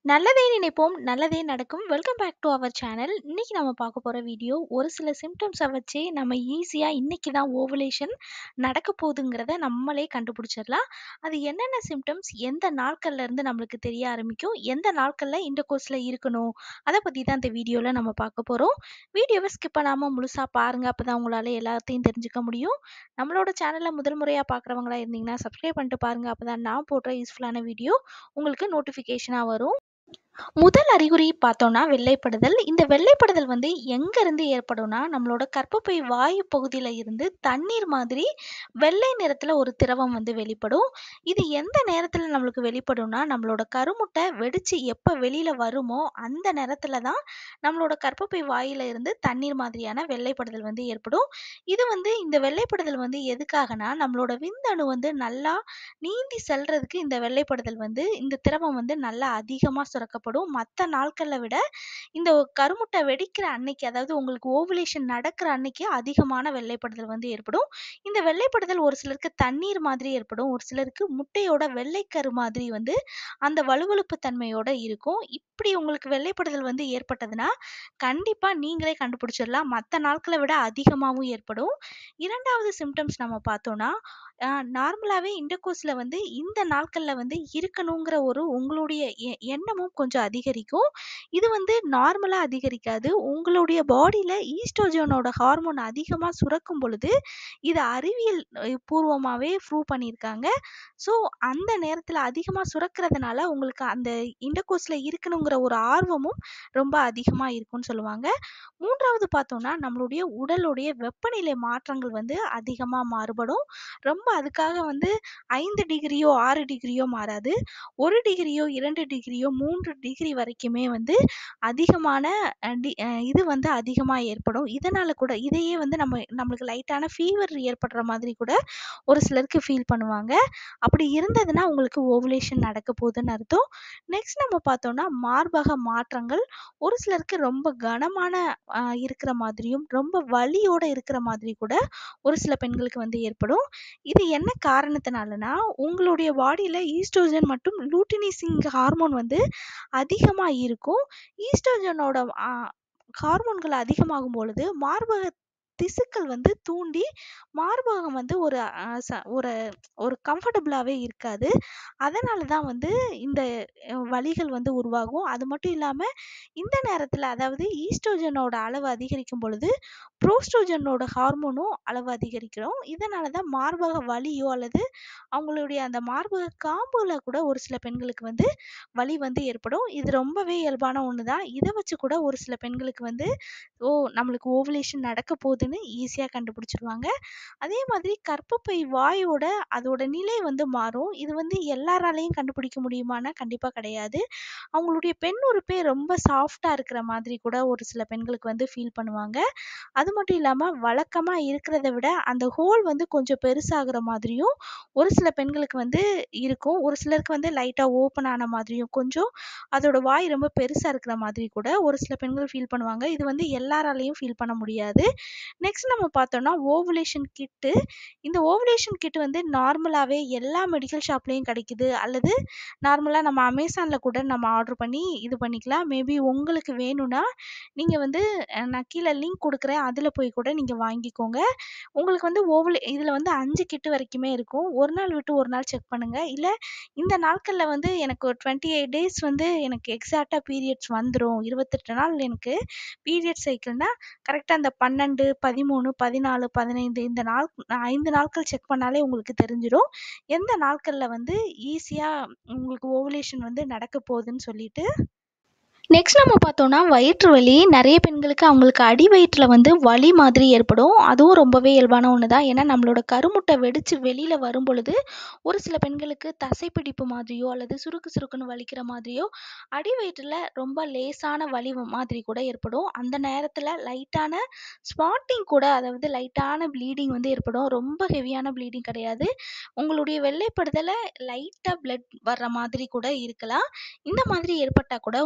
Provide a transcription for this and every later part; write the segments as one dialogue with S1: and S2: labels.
S1: நல்லதே நினைப்போம் நல்லதே நடக்கும் welcome back to our channel இன்னைக்கு நம்ம பார்க்க போகிற வீடியோ ஒரு சில சிம்டம்ஸை வச்சு நம்ம ஈஸியாக இன்னைக்கு தான் ஓவலேஷன் நடக்க போகுதுங்கிறத நம்மளே கண்டுபிடிச்சிடலாம் அது என்னென்ன சிம்டம்ஸ் எந்த நாட்கள்ல இருந்து நம்மளுக்கு தெரிய ஆரம்பிக்கும் எந்த நாட்களில் இந்த கோர்ஸில் இருக்கணும் அதை பற்றி தான் இந்த வீடியோவில் நம்ம பார்க்க போகிறோம் வீடியோவை ஸ்கிப் பண்ணாமல் முழுசாக பாருங்கள் அப்போ தான் உங்களால் எல்லாத்தையும் தெரிஞ்சுக்க முடியும் நம்மளோட சேனலில் முதல் முறையாக பார்க்குறவங்களா இருந்தீங்கன்னா சப்ஸ்கிரைப் பண்ணிட்டு பாருங்கள் அப்போ தான் நான் போடுற யூஸ்ஃபுல்லான வீடியோ உங்களுக்கு நோட்டிஃபிகேஷனாக வரும் முதல் அறிகுறி பார்த்தோம்னா வெள்ளைப்படுதல் இந்த வெள்ளைப்படுதல் வந்து எங்கேருந்து ஏற்படும்னா நம்மளோட கர்ப்பப்பை வாயு பகுதியில் இருந்து தண்ணீர் மாதிரி வெள்ளை நிறத்தில் ஒரு திரவம் வந்து வெளிப்படும் இது எந்த நேரத்தில் நம்மளுக்கு வெளிப்படும்னா நம்மளோட கருமுட்டை வெடிச்சு எப்போ வெளியில் வருமோ அந்த நேரத்தில் தான் நம்மளோட கர்ப்பப்பை வாயில இருந்து தண்ணீர் மாதிரியான வெள்ளைப்படுதல் வந்து ஏற்படும் இது வந்து இந்த வெள்ளைப்படுதல் வந்து எதுக்காகனா நம்மளோட விந்தணு வந்து நல்லா நீந்தி செல்றதுக்கு இந்த வெள்ளைப்படுதல் வந்து இந்த திரவம் வந்து நல்லா அதிகமாக சுரக்கப்படும் மற்ற நாட்களை விட இந்த கருமுட்டை வெடிக்கிற அன்னைக்கு அதாவது உங்களுக்கு ஓவுலேஷன் நடக்கிற அன்னைக்கு அதிகமான வெள்ளைப்படுதல் வந்து ஏற்படும் இந்த வெள்ளைப்படுதல் ஒரு சிலருக்கு தண்ணீர் மாதிரி ஏற்படும் ஒரு சிலருக்கு முட்டையோட வெள்ளைக்கரு மாதிரி வந்து அந்த வலுவழுப்பு தன்மையோட இருக்கும் இப்படி உங்களுக்கு வெள்ளைப்படுதல் வந்து ஏற்பட்டதுன்னா கண்டிப்பா நீங்களே கண்டுபிடிச்சிடலாம் மற்ற நாட்களை விட அதிகமாகவும் ஏற்படும் இரண்டாவது சிம்டம்ஸ் நம்ம பார்த்தோம்னா நார்மலாகவே இண்டகோஸில் வந்து இந்த நாட்களில் வந்து இருக்கணுங்கிற ஒரு உங்களுடைய எ- எண்ணமும் கொஞ்சம் அதிகரிக்கும் இது வந்து நார்மலாக அதிகரிக்காது உங்களுடைய பாடியில் ஈஸ்ட்ரோஜனோட ஹார்மோன் அதிகமாக சுரக்கும் பொழுது இது அறிவியல் அஹ், பூர்வமாகவே ப்ரூவ் பண்ணியிருக்காங்க ஸோ அந்த நேரத்தில் அதிகமாக சுரக்கிறதுனால உங்களுக்கு அந்த இண்டகோஸில் இருக்கணுங்கிற ஒரு ஆர்வமும் ரொம்ப அதிகமாக இருக்கும்னு சொல்லுவாங்க மூன்றாவது பார்த்தோம்னா நம்மளுடைய உடலுடைய வெப்பநிலை மாற்றங்கள் வந்து அதிகமாக மாறுபடும் ரொம்ப அதுக்காக வந்து ஐந்து டிகிரியோ ஆறு டிகிரியோ மாறாது ஒரு டிகிரியோ இரண்டு டிகிரியோ மூன்று டிகிரி வரைக்குமே வந்து அதிகமான அஹ், டி- அஹ், இது வந்து அதிகமாக ஏற்படும் இதனால் கூட இதையே வந்து நம்ம நம்மளுக்கு லைட்டான ஃபீவர் ஏற்படுற மாதிரி கூட ஒரு சிலருக்கு ஃபீல் பண்ணுவாங்க அப்படி இருந்ததுன்னா உங்களுக்கு ஓவுலேஷன் நடக்க போகுதுன்னு அர்த்தம் நெக்ஸ்ட் நம்ம பார்த்தோம்னா மார்பக மாற்றங்கள் ஒரு சிலருக்கு ரொம்ப கனமான ஆஹ், இருக்கிற மாதிரியும் ரொம்ப வலியோட இருக்கிற மாதிரி கூட ஒரு சில பெண்களுக்கு வந்து ஏற்படும் இது என்ன காரணத்தினாலனா உங்களுடைய பாடியில் ஈஸ்ட்ரோஜன் மற்றும் லூட்டினிசிங் ஹார்மோன் வந்து அதிகமாக இருக்கும் ஈஸ்ட்ரோஜனோட ஹார்மோன்கள் அதிகமாகும் பொழுது மார்பக திசுக்கள் வந்து தூண்டி மார்பகம் வந்து ஒரு ஆஹ், ச- ஒரு ஒரு கம்ஃபர்டபுளாகவே இருக்காது அதனால தான் வந்து இந்த அஹ், வலிகள் வந்து உருவாகும் அது மட்டும் இல்லாமல் இந்த நேரத்தில் அதாவது ஈஸ்ட்ரோஜனோட அளவு அதிகரிக்கும் பொழுது ப்ரோஸ்ட்ரோஜனோட ஹார்மோனும் அளவு அதிகரிக்கிறோம் இதனால தான் மார்பக வலியோ அல்லது அவங்களுடைய அந்த மார்பக காம்புல கூட ஒரு சில பெண்களுக்கு வந்து வலி வந்து ஏற்படும் இது ரொம்பவே இயல்பான ஒன்று தான் இதை வச்சு கூட ஒரு சில பெண்களுக்கு வந்து ஓ நம்மளுக்கு ஓவலேஷன் நடக்க போகுதுன்னு ஈஸியாக கண்டுபிடிச்சிருவாங்க அதே மாதிரி கர்ப்பப்பை வாயோட அதோட நிலை வந்து மாறும் இது வந்து எல்லாராலையும் கண்டுபிடிக்க முடியுமானா கண்டிப்பாக கிடையாது அவங்களுடைய பெண் உறுப்பே ரொம்ப சாஃப்டாக இருக்கிற மாதிரி கூட ஒரு சில பெண்களுக்கு வந்து ஃபீல் பண்ணுவாங்க அது மட்டும் இல்லாமல் வழக்கமாக இருக்கிறத விட அந்த ஹோல் வந்து கொஞ்சம் பெருசாகிற மாதிரியும் ஒரு சில பெண்களுக்கு வந்து இருக்கும் ஒரு சிலருக்கு வந்து லைட்டாக ஓப்பன் ஆன மாதிரியும் கொஞ்சம் அதோட வாய் ரொம்ப பெருசாக இருக்கிற மாதிரி கூட ஒரு சில பெண்கள் ஃபீல் பண்ணுவாங்க இது வந்து எல்லாராலையும் ஃபீல் பண்ண முடியாது நெக்ஸ்ட் நம்ம பார்த்தோம்னா ஓவுலேஷன் கிட்டு இந்த ஓவுலேஷன் கிட் வந்து நார்மலாகவே எல்லா மெடிக்கல் ஷாப்லேயும் கிடைக்குது அல்லது நார்மலாக நம்ம அமேசானில் கூட நம்ம ஆர்டர் பண்ணி இது பண்ணிக்கலாம் மேபி உங்களுக்கு வேணும்னா நீங்கள் வந்து அஹ், நான் கீழே லிங்க் கொடுக்குறேன் அதில் போய் கூட நீங்கள் வாங்கிக்கோங்க உங்களுக்கு வந்து ஓவல் இதில் வந்து அஞ்சு கிட்டு வரைக்குமே இருக்கும் ஒரு நாள் விட்டு ஒரு நாள் செக் பண்ணுங்கள் இல்லை இந்த நாட்களில் வந்து எனக்கு ஒரு டுவெண்ட்டி எயிட் டேஸ் வந்து எனக்கு எக்ஸாக்டாக பீரியட்ஸ் வந்துடும் இருபத்தெட்டு நாள் எனக்கு பீரியட் சைக்கிள்னா கரெக்டாக அந்த பன்னெண்டு பதிமூணு பதினாலு பதினைந்து இந்த நாள் ஐந்து நாட்கள் செக் பண்ணாலே உங்களுக்கு தெரிஞ்சிடும் எந்த நாட்களில் வந்து ஈஸியாக உங்களுக்கு ஓவுலேஷன் வந்து நடக்க போகுதுன்னு சொல்லிட்டு நெக்ஸ்ட் நம்ம பார்த்தோம்னா வயிற்று வலி நிறைய பெண்களுக்கு அவங்களுக்கு அடி வயிற்றில் வந்து வலி மாதிரி ஏற்படும் அதுவும் ரொம்பவே இயல்பான ஒன்று தான் ஏன்னா நம்மளோட கருமுட்டை வெடித்து வெளியில் வரும் பொழுது ஒரு சில பெண்களுக்கு தசைப்பிடிப்பு மாதிரியோ அல்லது சுருக்கு சுருக்குன்னு வலிக்கிற மாதிரியோ அடி வயிற்றில் ரொம்ப லேசான வலி வ- மாதிரி கூட ஏற்படும் அந்த நேரத்தில் லைட்டான ஸ்பாட்டிங் கூட அதாவது லைட்டான ப்ளீடிங் வந்து ஏற்படும் ரொம்ப ஹெவியான ப்ளீடிங் கிடையாது உங்களுடைய வெள்ளைப்படுதலை லைட்டாக பிளட் வர்ற மாதிரி கூட இருக்கலாம் இந்த மாதிரி ஏற்பட்டால் கூட உங்களுக்கு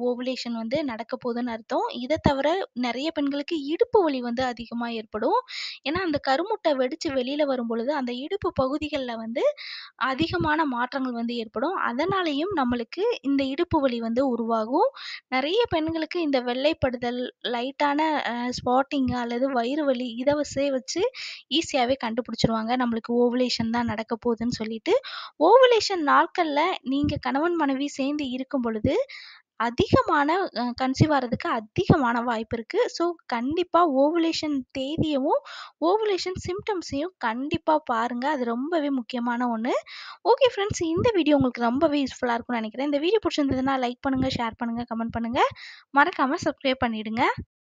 S1: ஓவுலேஷன் வந்து நடக்க போகுதுன்னு அர்த்தம். இத தவிர நெறைய பெண்களுக்கு இடுப்பு வலி வந்து அதிகமா ஏற்படும். ஏன்னா, அந்த கருமுட்டை வெடிச்சு வெளியில வரும்பொழுது, அந்த இடுப்பு பகுதிகள்ல வந்து அதிகமான மாற்றங்கள் வந்து ஏற்படும். அதனாலேயும் நம்மளுக்கு இந்த இடுப்பு வலி வந்து உருவாகும். நெறைய பெண்களுக்கு இந்த வெள்ளைப்படுதல், லைட்டான அ ஸ்பாட்டிங் அல்லது வயிறு வலி இத வச்சே வச்சு ஈஸியாவே கண்டுபிடிச்சுருவாங்க. நம்மளுக்கு ஓவுலேஷன் தான் நடக்க போகுதுன்னு சொல்லிட்டு. ஓவுலேஷன் நாட்கள்ல நீங்க கணவன், மனைவி சேர்ந்து இருக்கும் பொழுது, அதிகமான அ கன்சீவ் ஆறதுக்கு அதிகமான வாய்ப்பு இருக்கு. ஸோ, கண்டிப்பா ஓவுலேஷன் தேதியவும், ஓவுலேஷன் சிம்ப்டம்ஸையும் கண்டிப்பா பாருங்க. அது ரொம்பவே முக்கியமான ஒண்ணு. ஓகே ஃப்ரெண்ட்ஸ் இந்த வீடியோ உங்களுக்கு ரொம்பவே யூஸ்ஃபுல்லா இருக்கும்னு நெனைக்கிறேன். இந்த வீடியோ புடிச்சிருந்ததுன்னா லைக் பண்ணுங்க, ஷேர் பண்ணுங்க, கமெண்ட் பண்ணுங்க. மறக்காம சப்ஸ்கிரைப் பண்ணிடுங்க.